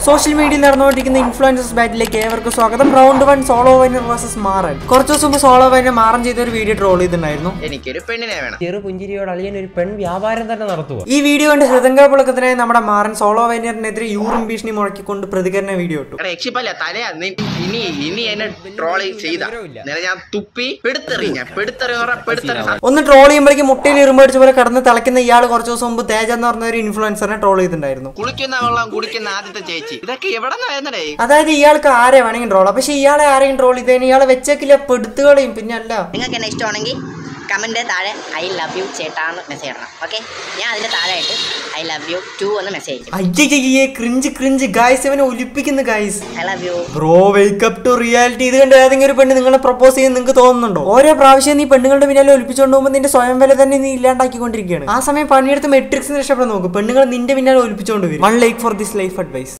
social മീഡിയയിൽ നടന്നുകൊണ്ടിരിക്കുന്ന influences ബാറ്റിലേക്ക് ഏവർക്കും സ്വാഗതം round one solo winner versus മാറൻ കുറച്ച് ദിവസം മുമ്പ് സോളോ വൈനർ മാറൻ ചെയ്ത ഒരു വീഡിയോ ട്രോൾ ചെയ്തിട്ടുണ്ടായിരുന്നു എനിക്കൊരു പെണ്ണിനെ വേണം ചെറു പുഞ്ചിരിയോട് അളിയൻ ഒരു പെൺ വ്യാപാരം തന്നെ നടത്തുക ഈ വീഡിയോ കണ്ട് ഹൃദംഗപ്പുളക്കത്തിനായി നമ്മുടെ മാറൻ സോളോ വൈനറിനെതിരെ യൂറിൻ ഭീഷണി മുഴക്കിക്കൊണ്ട് പ്രതികരണ വീഡിയോ ഇട്ടു എടാ യക്ഷിപ്പല്ല തലയാ നീ ഇനി ഇനി എന്നെ ട്രോൾ ചെയ്ത നേരെ ഞാൻ തുപ്പി പെടുത്തെറി ഞാൻ പെടുത്തെറി എന്ന് പറഞ്ഞാ പെടുത്തെറി ഒന്ന് ട്രോൾ ചെയ്യുമ്പോഴേക്കും മുട്ടയിൽ ഇരുമ്പടിച്ച പോലെ കടന്ന് തിളയ്ക്കുന്ന ഇയാൾ കുറച്ച് ദിവസം മുമ്പ് തേജ എന്ന് പറഞ്ഞ ഒരു ഇൻഫ്ലുവൻസറിനെ ട്രോൾ ചെയ്തിട്ടുണ്ടായിരുന്നു കുളിക്കുന്ന വെള്ളം കുടിക്കുന്ന ആദ്യത്തെ ചേച്ചി ഇതൊക്കെ എവിടെ നിന്നേ അതായത് ഇയാൾക്ക് ആരെ വേണമെങ്കിൽ ട്രോൾ പക്ഷെ ഇയാളെ ആരെയും ട്രോൾ ചെയ്തതിന് ഇയാളെ വെച്ചേക്കില്ല പെടുത്തുകളെയും പിന്നെ അല്ല നിങ്ങൾക്ക് എന്നെ ഇഷ്ടമാണെങ്കിൽ കമൻറ്റ് താഴെ ഐ ലവ് യു ചേട്ടാന്ന് മെസ്സേജ് ഇടണം ഓക്കെ ഞാൻ അതിൻ്റെ താഴെയായിട്ട് ഐ ലവ് യു ടു എന്ന് മെസ്സേജ് അയക്കും അയ്യയ്യേ ക്രിഞ്ച് ക്രിഞ്ച് ഗായ്സ് ഇവനെ ഒലിപ്പിക്കുന്ന guys I love you bro wake up to reality ഇത് കണ്ട് ഏതെങ്കിലും ഒരു പെണ്ണ് നിങ്ങളെ പ്രപ്പോസ് ചെയ്യുന്ന നിങ്ങൾക്ക് തോന്നുന്നുണ്ടോ ഓരോ പ്രാവശ്യം നീ പെണ്ണുങ്ങളുടെ പിന്നാലെ ഒലിപ്പിച്ചുകൊണ്ട് പോകുമ്പോൾ നിന്റെ സ്വയം വില തന്നെ നീ ഇല്ലാണ്ടാക്കിക്കൊണ്ടിരിക്കുകയാണ് ആ സമയം പണിയെടുത്ത് മെട്രിക്സ് രക്ഷപ്പെടാൻ നോക്കും പെണ്ണുങ്ങൾ നിന്റെ പിന്നാലെ ഒലിപ്പിച്ചുകൊണ്ട് വരും one like for this life advice